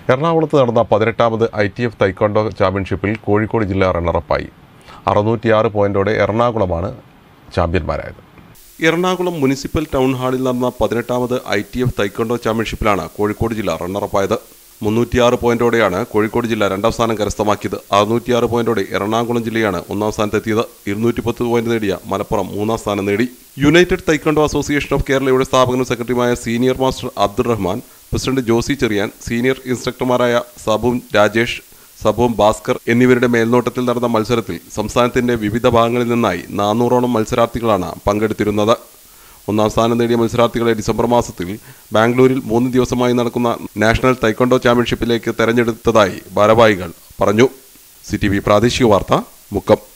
എറണാകുളത്ത് നടന്ന പതിനെട്ടാമത് ഐ ടി എഫ് തൈക്കോണ്ടോ ചാമ്പ്യൻഷിപ്പിൽ കോഴിക്കോട് ജില്ല റണ്ണറപ്പായി അറുന്നൂറ്റിയാറ് പോയിന്റോടെ എറണാകുളമാണ് ചാമ്പ്യന്മാരായത് എറണാകുളം മുനിസിപ്പൽ ടൗൺ ഹാളിൽ നടന്ന പതിനെട്ടാമത് ഐ ടി എഫ് തൈക്കോണ്ടോ ചാമ്പ്യൻഷിപ്പിലാണ് കോഴിക്കോട് ജില്ല റണ്ണറപ്പായത് മുന്നൂറ്റിയാറ് പോയിന്റോടെയാണ് കോഴിക്കോട് ജില്ല രണ്ടാം സ്ഥാനം കരസ്ഥമാക്കിയത് അറുന്നൂറ്റിയാറ് പോയിന്റോടെ എറണാകുളം ജില്ലയാണ് ഒന്നാം സ്ഥാനത്തെത്തിയത് ഇരുന്നൂറ്റി പത്ത് പോയിന്റ് നേടിയ മലപ്പുറം മൂന്നാം സ്ഥാനം നേടി യുണൈറ്റഡ് തൈക്കോണ്ടോ അസോസിയേഷൻ ഓഫ് കേരളയുടെ സ്ഥാപകനും സെക്രട്ടറിയുമായ senior master Abdurahman president Josy Cherian senior ഇൻസ്ട്രക്ടർമാരായ സബും രാജേഷ് സബും ഭാസ്കർ എന്നിവരുടെ മേൽനോട്ടത്തിൽ നടന്ന മത്സരത്തിൽ സംസ്ഥാനത്തിന്റെ വിവിധ ഭാഗങ്ങളിൽ നിന്നായി നാനൂറോളം മത്സരാർത്ഥികളാണ് പങ്കെടുത്തിരുന്നത് ഒന്നാം സ്ഥാനം നേടിയ മത്സരാർത്ഥികളെ ഡിസംബർ മാസത്തിൽ ബാംഗ്ലൂരിൽ മൂന്ന് ദിവസമായി നടക്കുന്ന നാഷണൽ തൈക്കൊണ്ടോ ചാമ്പ്യൻഷിപ്പിലേക്ക് തെരഞ്ഞെടുത്തതായി ഭാരവാഹികൾ പറഞ്ഞു സി ടി വി പ്രാദേശിക വാർത്ത മുക്കം